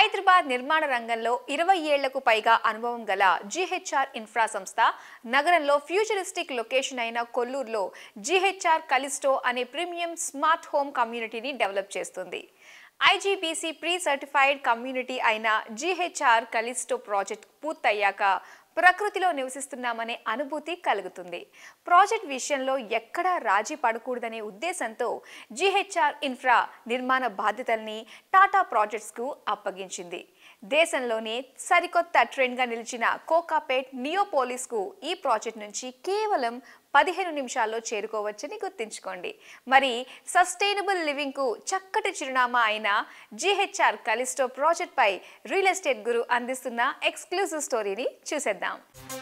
హైదరాబాద్ నిర్మాణ రంగంలో ఇరవై ఏళ్లకు పైగా అనుభవం గల జీహెచ్ఆర్ ఇన్ఫ్రా సంస్థ నగరంలో ఫ్యూచరిస్టిక్ లొకేషన్ అయిన కొల్లూరులో జీహెచ్ఆర్ కలిస్టో అనే ప్రీమియం స్మార్ట్ హోమ్ కమ్యూనిటీని డెవలప్ చేస్తుంది ఐజీబీసీ ప్రీ సర్టిఫైడ్ కమ్యూనిటీ అయిన జీహెచ్ఆర్ కలిస్టో ప్రాజెక్ట్ పూర్తయ్యాక ప్రకృతిలో నివసిస్తున్నామనే అనుభూతి కలుగుతుంది ప్రాజెక్ట్ విషయంలో ఎక్కడా రాజీ పడకూడదనే ఉద్దేశంతో జీహెచ్ఆర్ ఇన్ఫ్రా నిర్మాణ బాధ్యతల్ని టాటా ప్రాజెక్ట్స్కు అప్పగించింది దేశంలోనే సరికొత్త ట్రెండ్గా నిలిచిన కోకాపేట్ నియోపోలిస్కు ఈ ప్రాజెక్ట్ నుంచి కేవలం పదిహేను నిమిషాల్లో చేరుకోవచ్చని గుర్తుంచుకోండి మరి సస్టైనబుల్ లివింగ్కు చక్కటి చిరునామా అయిన జీహెచ్ఆర్ కలిస్టో ప్రాజెక్ట్పై రియల్ ఎస్టేట్ గురు అందిస్తున్న ఎక్స్క్లూజివ్ స్టోరీని చూసేద్దాం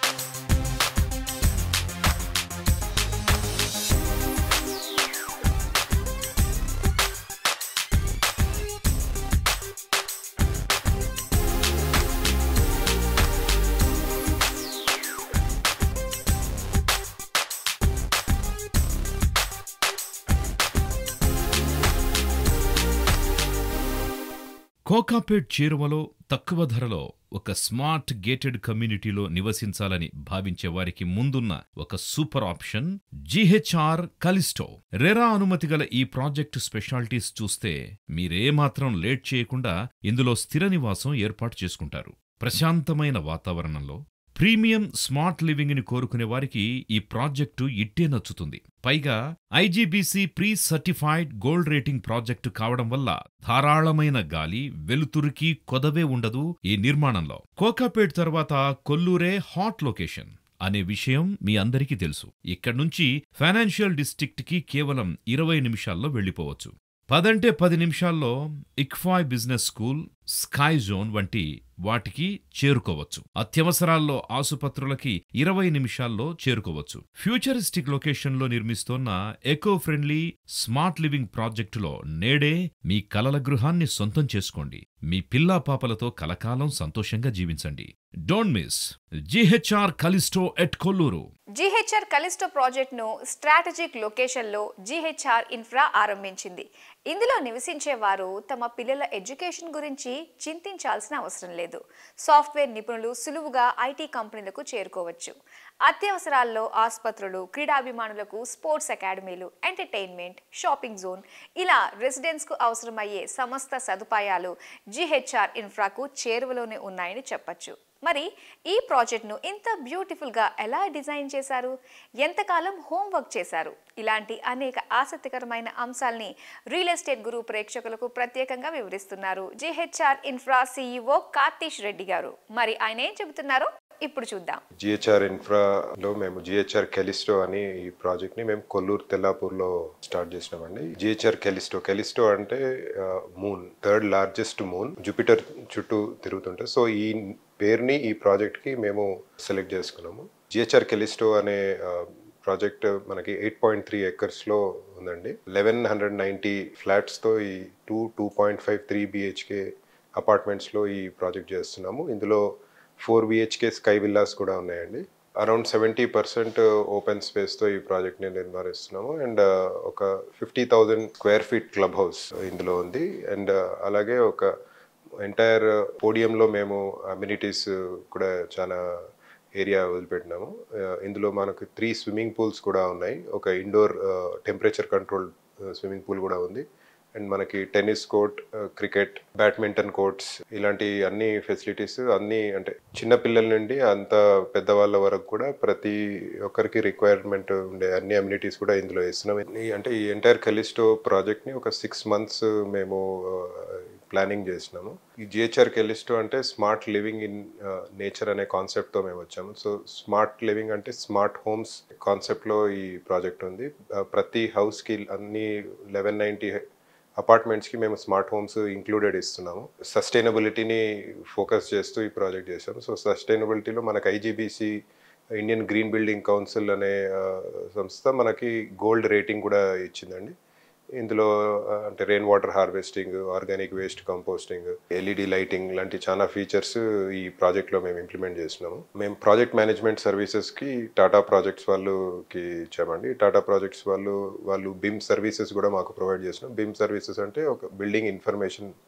కోకాపేట్ చేరువలో తక్కువ ధరలో ఒక స్మార్ట్ గేటెడ్ కమ్యూనిటీలో నివసించాలని భావించే వారికి ముందున్న ఒక super option GHR Callisto RERA అనుమతి గల ఈ ప్రాజెక్టు స్పెషాలిటీస్ చూస్తే మీరేమాత్రం లేట్ చేయకుండా ఇందులో స్థిర నివాసం ఏర్పాటు చేసుకుంటారు ప్రశాంతమైన వాతావరణంలో ప్రీమియం స్మార్ట్ లివింగ్ ని కోరుకునే వారికి ఈ ప్రాజెక్టు ఇట్టే నచ్చుతుంది పైగా IGBC pre certified gold rating project కావడం వల్ల ధారాళమైన గాలి వెలుతురికి కొదవే ఉండదు ఈ నిర్మాణంలో కోకాపేట్ తర్వాత కొల్లూరే హాట్ లొకేషన్ అనే విషయం మీ అందరికీ తెలుసు ఇక్కడి నుంచి ఫైనాన్షియల్ డిస్ట్రిక్ట్ కి కేవలం ఇరవై నిమిషాల్లో వెళ్లిపోవచ్చు పదంటే పది నిమిషాల్లో ICFAI business school sky zone వంటి వాటికి చేరుకోవచ్చు అత్యవసరాల్లో ఆసుపత్రులకి ఇరవై నిమిషాల్లో చేరుకోవచ్చు ఫ్యూచరిస్టిక్ లొకేషన్లో నిర్మిస్తోన్న ఎకో ఫ్రెండ్లీ స్మార్ట్ లివింగ్ ప్రాజెక్టులో నేడే మీ కలల గృహాన్ని సొంతం చేసుకోండి మీ పిల్లా పాపలతో కలకాలం సంతోషంగా జీవించండి don't miss GHR Callisto at Kollur GHR Callisto ప్రాజెక్ట్ను స్ట్రాటజిక్ లొకేషన్లో జీహెచ్ఆర్ ఇన్ఫ్రా ఆరంభించింది ఇందులో నివసించే వారు తమ పిల్లల ఎడ్యుకేషన్ గురించి చింతించాల్సిన అవసరం లేదు సాఫ్ట్వేర్ నిపుణులు సులువుగా ఐటీ కంపెనీలకు చేరుకోవచ్చు అత్యవసరాల్లో ఆసుపత్రులు క్రీడాభిమానులకు స్పోర్ట్స్ అకాడమీలు ఎంటర్టైన్మెంట్ షాపింగ్ జోన్ ఇలా రెసిడెన్స్కు అవసరమయ్యే సమస్త సదుపాయాలు జీహెచ్ఆర్ ఇన్ఫ్రాకు చేరువలోనే ఉన్నాయని చెప్పచ్చు మరి ఈ ప్రాజెక్ట్ను ఇంత బ్యూటిఫుల్గా ఎలా డిజైన్ చేశారు ఎంతకాలం హోంవర్క్ చేశారు ఇలాంటి అనేక ఆసక్తికరమైన అంశాల్ని రియల్ ఎస్టేట్ గురు ప్రేక్షకులకు ప్రత్యేకంగా వివరిస్తున్నారు GHR infra CEO Karthish Reddy గారు మరి ఆయన ఏం చెబుతున్నారో ఇప్పుడు చూద్దాం జిహెచ్ఆర్ ఇన్ఫ్రాలో మేము జిహెచ్ఆర్ కెలిస్టో అని ఈ ప్రాజెక్ట్ ని మేము కొల్లూరు తెల్లాపూర్లో స్టార్ట్ చేసినామండి జిహెచ్ఆర్ కెలిస్టో కెలిస్టో అంటే moon third largest moon Jupiter చుట్టూ తిరుగుతుంటుంది సో ఈ పేరుని ఈ ప్రాజెక్ట్ కి మేము సెలెక్ట్ చేసుకున్నాము జిహెచ్ఆర్ కెలిస్టో అనే ప్రాజెక్ట్ మనకి ఎయిట్ పాయింట్ త్రీ ఎకర్స్లో ఉందండి లెవెన్ హండ్రెడ్ నైంటీ ఫ్లాట్స్తో ఈ two two point five three BHK అపార్ట్మెంట్స్లో ఈ ప్రాజెక్ట్ చేస్తున్నాము ఇందులో ఫోర్ బిహెచ్కే స్కై విల్లాస్ కూడా ఉన్నాయండి అరౌండ్ సెవెంటీ పర్సెంట్ ఓపెన్ స్పేస్తో ఈ ప్రాజెక్ట్ని నిర్మాణిస్తున్నాము అండ్ ఒక fifty thousand square feet club house ఇందులో ఉంది అండ్ అలాగే ఒక ఎంటైర్ పోడియంలో మేము అమ్యూనిటీస్ కూడా చాలా ఏరియా వదిలిపెట్టినాము ఇందులో మనకు త్రీ స్విమ్మింగ్ పూల్స్ కూడా ఉన్నాయి ఒక indoor temperature control swimming pool కూడా ఉంది అండ్ మనకి tennis court cricket badminton courts ఇలాంటి అన్ని ఫెసిలిటీస్ అన్ని అంటే చిన్న పిల్లల నుండి అంత పెద్దవాళ్ళ వరకు కూడా ప్రతి ఒక్కరికి రిక్వైర్మెంట్ ఉండే అన్ని అమ్యూనిటీస్ కూడా ఇందులో ఇస్తున్నాం అంటే ఈ ఎంటైర్ కెలిస్టో ప్రాజెక్ట్ని ఒక సిక్స్ మంత్స్ మేము ప్లానింగ్ చేసినాము ఈ జిహెచ్ఆర్ కెలిస్టో అంటే స్మార్ట్ లివింగ్ ఇన్ నేచర్ అనే కాన్సెప్ట్తో మేము వచ్చాము సో స్మార్ట్ లివింగ్ అంటే స్మార్ట్ హోమ్స్ కాన్సెప్ట్లో ఈ ప్రాజెక్ట్ ఉంది ప్రతి హౌస్కి అన్ని లెవెన్ నైంటీ అపార్ట్మెంట్స్కి మేము స్మార్ట్ హోమ్స్ ఇంక్లూడెడ్ ఇస్తున్నాము సస్టైనబిలిటీని ఫోకస్ చేస్తూ ఈ ప్రాజెక్ట్ చేసాము సో సస్టైనబిలిటీలో మనకు IGBC Indian green building council అనే సంస్థ మనకి గోల్డ్ రేటింగ్ కూడా ఇచ్చిందండి ఇందులో అంటే rain water harvesting organic waste composting LED lighting లాంటి చాలా ఫీచర్స్ ఈ ప్రాజెక్ట్లో మేము ఇంప్లిమెంట్ చేసినాము మేము ప్రాజెక్ట్ మేనేజ్మెంట్ సర్వీసెస్కి టాటా ప్రాజెక్ట్స్ వాళ్ళకి ఇచ్చామండి టాటా ప్రాజెక్ట్స్ వాళ్ళు వాళ్ళు బిమ్ సర్వీసెస్ కూడా మాకు ప్రొవైడ్ చేసినాం బిమ్ సర్వీసెస్ అంటే ఒక బిల్డింగ్ ఇన్ఫర్మేషన్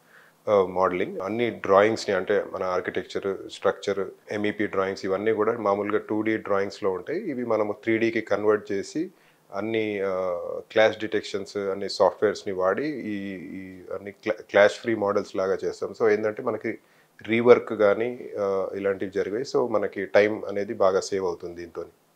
మోడలింగ్ అన్ని డ్రాయింగ్స్ని అంటే మన ఆర్కిటెక్చర్ స్ట్రక్చర్ ఎంఈపీ డ్రాయింగ్స్ ఇవన్నీ కూడా మామూలుగా టూ డీ డ్రాయింగ్స్లో ఉంటాయి ఇవి మనము త్రీ డీకి కన్వర్ట్ చేసి అన్ని క్లాష్ డిటెక్షన్స్ అన్ని సాఫ్ట్వేర్స్ని వాడి ఈ ఈ అన్ని క్లాష్ ఫ్రీ మోడల్స్ లాగా చేస్తాం సో ఏంటంటే మనకి రీవర్క్ కానీ ఇలాంటివి జరిగాయి సో మనకి టైం అనేది బాగా సేవ్ అవుతుంది దీంతో